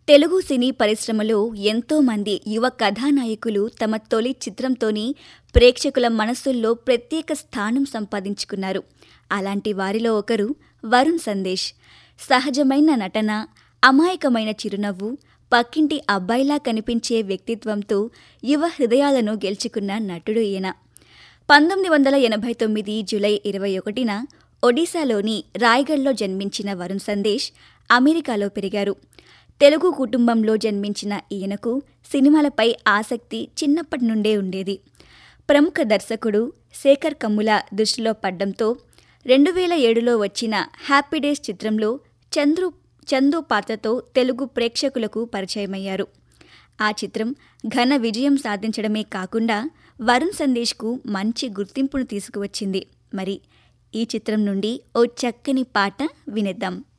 తెలుగు సినీ పరిశ్రమలో ఎంతో మంది యువ కథానాయకులు తమ తొలి చిత్రంతోనే ప్రేక్షకుల మనస్సుల్లో ప్రత్యేక స్థానం సంపాదించుకున్నారు అలాంటి వారిలో ఒకరు వరుణ్ సందేశ్ సహజమైన నటన అమాయకమైన చిరునవ్వు పక్కింటి అబ్బాయిలా కనిపించే వ్యక్తిత్వంతో యువ హృదయాలను గెలుచుకున్న నటుడు ఈయన పంతొమ్మిది వందల ఎనభై తొమ్మిది జూలై ఇరవై ఒకటిన ఒడిశాలోని రాయ్గఢ్లో జన్మించిన వరుణ్ సందేశ్ అమెరికాలో పెరిగారు తెలుగు కుటుంబంలో జన్మించిన ఈయనకు సినిమాలపై ఆసక్తి చిన్నప్పటి నుండే ఉండేది ప్రముఖ దర్శకుడు శేఖర్ కమ్ముల దృష్టిలో పడ్డంతో రెండు వేల ఏడులో వచ్చిన హ్యాపీ డేస్ చిత్రంలో చంద్రు చందు పాత్రతో తెలుగు ప్రేక్షకులకు పరిచయమయ్యారు ఆ చిత్రం ఘన విజయం సాధించడమే కాకుండా వరుణ్ సందేశ్కు మంచి గుర్తింపును తీసుకువచ్చింది మరి ఈ చిత్రం నుండి ఓ చక్కని పాట వినేద్దాం